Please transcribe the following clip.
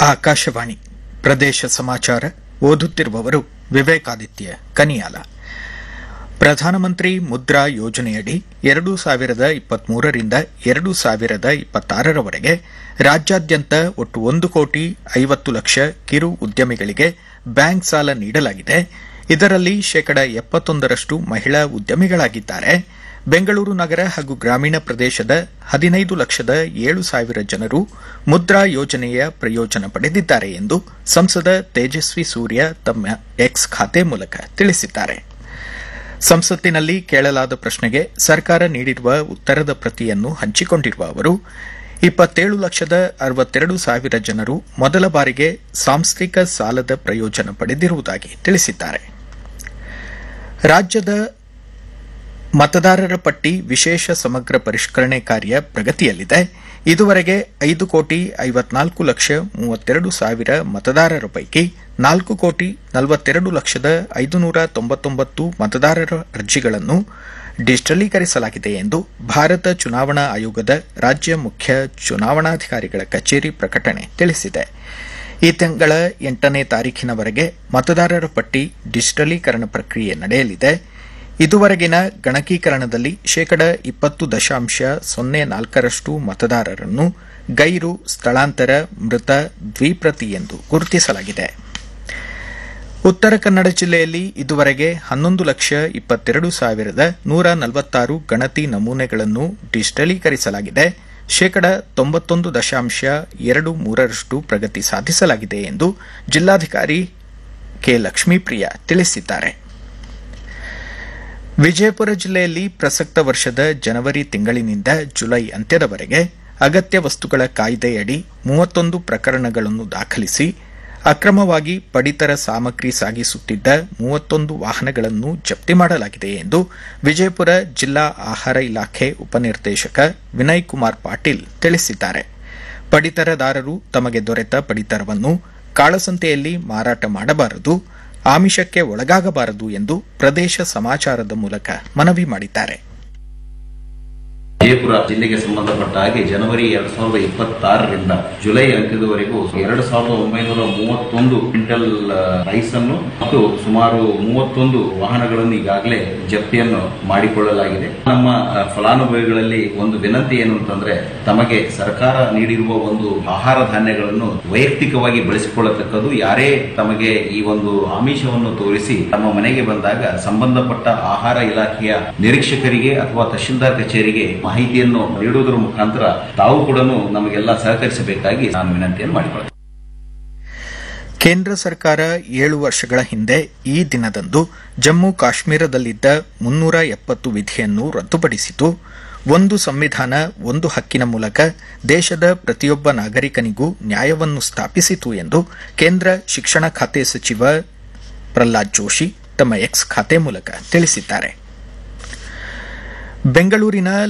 ಆಕಾಶವಾಣಿ ಪ್ರದೇಶ ಸಮಾಚಾರ ಓದುತ್ತಿರುವವರು ವಿವೇಕಾದಿತ್ಯ ಕನಿಯಾಲ ಪ್ರಧಾನಮಂತ್ರಿ ಮುದ್ರಾ ಯೋಜನೆಯಡಿ ಎರಡು ಸಾವಿರದ ಇಪ್ಪತ್ಮೂರರಿಂದ ಎರಡು ಸಾವಿರದ ಇಪ್ಪತ್ತಾರರವರೆಗೆ ರಾಜ್ಯಾದ್ಯಂತ ಒಟ್ಟು ಒಂದು ಕೋಟಿ ಐವತ್ತು ಲಕ್ಷ ಕಿರು ಉದ್ಯಮಿಗಳಿಗೆ ಬ್ಯಾಂಕ್ ಸಾಲ ನೀಡಲಾಗಿದೆ ಇದರಲ್ಲಿ ಶೇಕಡ ಎಪ್ಪತ್ತೊಂದರಷ್ಟು ಮಹಿಳಾ ಉದ್ಯಮಿಗಳಾಗಿದ್ದಾರೆ ಬೆಂಗಳೂರು ನಗರ ಹಾಗೂ ಗ್ರಾಮೀಣ ಪ್ರದೇಶದ ಹದಿನೈದು ಲಕ್ಷದ ಏಳು ಸಾವಿರ ಜನರು ಮುದ್ರಾ ಯೋಜನೆಯ ಪ್ರಯೋಜನ ಪಡೆದಿದ್ದಾರೆ ಎಂದು ಸಂಸದ ತೇಜಸ್ವಿ ಸೂರ್ಯ ತಮ್ಮ ಎಕ್ಸ್ ಖಾತೆ ಮೂಲಕ ತಿಳಿಸಿದ್ದಾರೆ ಸಂಸತ್ತಿನಲ್ಲಿ ಕೇಳಲಾದ ಪ್ರಶ್ನೆಗೆ ಸರ್ಕಾರ ನೀಡಿರುವ ಉತ್ತರದ ಪ್ರತಿಯನ್ನು ಹಂಚಿಕೊಂಡಿರುವ ಅವರು ಇಪ್ಪತ್ತೇಳು ಲಕ್ಷದ ಅರವತ್ತೆರಡು ಸಾವಿರ ಜನರು ಮೊದಲ ಬಾರಿಗೆ ಸಾಂಸ್ಥಿಕ ಸಾಲದ ಪ್ರಯೋಜನ ಪಡೆದಿರುವುದಾಗಿ ತಿಳಿಸಿದ್ದಾರೆ ರಾಜ್ಯದ ಮತದಾರರ ಪಟ್ಟಿ ವಿಶೇಷ ಸಮಗ್ರ ಪರಿಷ್ಕರಣೆ ಕಾರ್ಯ ಪ್ರಗತಿಯಲ್ಲಿದೆ ಇದುವರೆಗೆ ಐದು ಕೋಟಿ ಐವತ್ನಾಲ್ಕು ಲಕ್ಷ ಮೂವತ್ತೆರಡು ಸಾವಿರ ಮತದಾರರ ಪೈಕಿ ನಾಲ್ಕು ಕೋಟಿ ನಲವತ್ತೆರಡು ಲಕ್ಷದ ಐದುನೂರ ತೊಂಬತ್ತೊಂಬತ್ತು ಮತದಾರರ ಅರ್ಜಿಗಳನ್ನು ಡಿಜಿಟಲೀಕರಿಸಲಾಗಿದೆ ಎಂದು ಭಾರತ ಚುನಾವಣಾ ಆಯೋಗದ ರಾಜ್ಯ ಮುಖ್ಯ ಚುನಾವಣಾಧಿಕಾರಿಗಳ ಕಚೇರಿ ಪ್ರಕಟಣೆ ತಿಳಿಸಿದೆ ಈ ತಿಂಗಳ ಎಂಟನೇ ತಾರೀಖಿನವರೆಗೆ ಮತದಾರರ ಪಟ್ಟಿ ಡಿಜಿಟಲೀಕರಣ ಪ್ರಕ್ರಿಯೆ ನಡೆಯಲಿದೆ ಇದುವರೆಗಿನ ಗಣಕೀಕರಣದಲ್ಲಿ ಶೇಕಡ ಇಪ್ಪತ್ತು ದಶಾಂಶ ಸೊನ್ನೆ ನಾಲ್ಕರಷ್ಟು ಮತದಾರರನ್ನು ಗೈರು ಸ್ಥಳಾಂತರ ಮೃತ ದ್ವಿಪ್ರತಿ ಎಂದು ಗುರುತಿಸಲಾಗಿದೆ ಉತ್ತರ ಕನ್ನಡ ಜಿಲ್ಲೆಯಲ್ಲಿ ಇದುವರೆಗೆ ಹನ್ನೊಂದು ಲಕ್ಷ ಇಪ್ಪತ್ತೆರಡು ಸಾವಿರದ ನೂರ ನಲವತ್ತಾರು ಗಣತಿ ನಮೂನೆಗಳನ್ನು ಡಿಜಿಟಲೀಕರಿಸಲಾಗಿದೆ ಶೇಕಡ ತೊಂಬತ್ತೊಂದು ದಶಾಂಶ ಎರಡು ಮೂರರಷ್ಟು ಪ್ರಗತಿ ಸಾಧಿಸಲಾಗಿದೆ ಎಂದು ಜಿಲ್ಲಾಧಿಕಾರಿ ಕೆ ಲಕ್ಷ್ಮೀಪ್ರಿಯ ತಿಳಿಸಿದ್ದಾರೆ ವಿಜಯಪುರ ಜಿಲ್ಲೆಯಲ್ಲಿ ಪ್ರಸಕ್ತ ವರ್ಷದ ಜನವರಿ ತಿಂಗಳಿನಿಂದ ಜುಲೈ ಅಂತ್ಯದವರೆಗೆ ಅಗತ್ಯ ವಸ್ತುಗಳ ಕಾಯ್ದೆಯಡಿ ಮೂವತ್ತೊಂದು ಪ್ರಕರಣಗಳನ್ನು ದಾಖಲಿಸಿ ಅಕ್ರಮವಾಗಿ ಪಡಿತರ ಸಾಮಗ್ರಿ ಸಾಗಿಸುತ್ತಿದ್ದ ಮೂವತ್ತೊಂದು ವಾಹನಗಳನ್ನು ಜಪ್ತಿ ಮಾಡಲಾಗಿದೆ ಎಂದು ವಿಜಯಪುರ ಜಿಲ್ಲಾ ಆಹಾರ ಇಲಾಖೆ ಉಪನಿರ್ದೇಶಕ ವಿನಯ್ ಕುಮಾರ್ ಪಾಟೀಲ್ ತಿಳಿಸಿದ್ದಾರೆ ಪಡಿತರದಾರರು ತಮಗೆ ದೊರೆತ ಪಡಿತರವನ್ನು ಕಾಳಸಂತೆಯಲ್ಲಿ ಮಾರಾಟ ಮಾಡಬಾರದು ಆಮಿಷಕ್ಕೆ ಒಳಗಾಗಬಾರದು ಎಂದು ಪ್ರದೇಶ ಸಮಾಚಾರದ ಮೂಲಕ ಮನವಿ ಮಾಡಿದ್ದಾರೆ ವಿಜಯಪುರ ಜಿಲ್ಲೆಗೆ ಸಂಬಂಧಪಟ್ಟ ಹಾಗೆ ಜನವರಿ ಎರಡ್ ಸಾವಿರದ ಇಪ್ಪತ್ತಾರರಿಂದ ಜುಲೈ ಅಂತ್ಯದವರೆಗೂ ಎರಡು ಸಾವಿರದ ಒಂಬೈನೂರ ಮೂವತ್ತೊಂದು ಕ್ವಿಂಟಲ್ ರೈಸ್ ಅನ್ನು ಮತ್ತು ಸುಮಾರು ಮೂವತ್ತೊಂದು ವಾಹನಗಳನ್ನು ಈಗಾಗಲೇ ಜಪ್ತಿಯನ್ನು ಮಾಡಿಕೊಳ್ಳಲಾಗಿದೆ ನಮ್ಮ ಅಹ್, ಫಲಾನುಭವಿಗಳಲ್ಲಿ ಒಂದು ವಿನಂತಿ ಏನು ಅಂತಂದ್ರೆ ತಮಗೆ ಸರ್ಕಾರ ನೀಡಿರುವ ಒಂದು ಆಹಾರ ಧಾನ್ಯಗಳನ್ನು ವೈಯಕ್ತಿಕವಾಗಿ ಬಳಸಿಕೊಳ್ಳತಕ್ಕದ್ದು ಯಾರೇ ತಮಗೆ ಈ ಒಂದು ಆಮಿಷವನ್ನು ತೋರಿಸಿ ತಮ್ಮ ಮನೆಗೆ ಬಂದಾಗ ಸಂಬಂಧಪಟ್ಟ ಆಹಾರ ಇಲಾಖೆಯ ನಿರೀಕ್ಷಕರಿಗೆ ಅಥವಾ ತಹಶೀಲ್ದಾರ್ ಕಚೇರಿಗೆ ಮಾಹಿತಿಯನ್ನು ನೀಡುವುದರ ಮುಖಾಂತರ ತಾವು ಕೂಡ ನಮಗೆಲ್ಲ ಸಹಕರಿಸಬೇಕಾಗಿ ನಾನು ವಿನಂತಿಯನ್ನು ಮಾಡಿಕೊಳ್ಳುತ್ತೇನೆ ಕೇಂದ್ರ ಸರ್ಕಾರ ಏಳು ವರ್ಷಗಳ ಹಿಂದೆ ಈ ದಿನದಂದು ಜಮ್ಮು ಕಾಶ್ಮೀರದಲ್ಲಿದ್ದ ಮುನ್ನೂರ ಎಪ್ಪತ್ತು ವಿಧಿಯನ್ನು ರದ್ದುಪಡಿಸಿತು ಒಂದು ಸಂವಿಧಾನ ಒಂದು ಹಕ್ಕಿನ ಮೂಲಕ ದೇಶದ ಪ್ರತಿಯೊಬ್ಬ ನಾಗರಿಕನಿಗೂ ನ್ಯಾಯವನ್ನು ಸ್ಥಾಪಿಸಿತು ಎಂದು ಕೇಂದ್ರ ಶಿಕ್ಷಣ ಖಾತೆ ಸಚಿವ ಪ್ರಹ್ಲಾದ್ ಜೋಶಿ ತಮ್ಮ ಎಕ್ಸ್ ಖಾತೆ ಮೂಲಕ ತಿಳಿಸಿದ್ದಾರೆ ಬೆಂಗಳೂರಿನ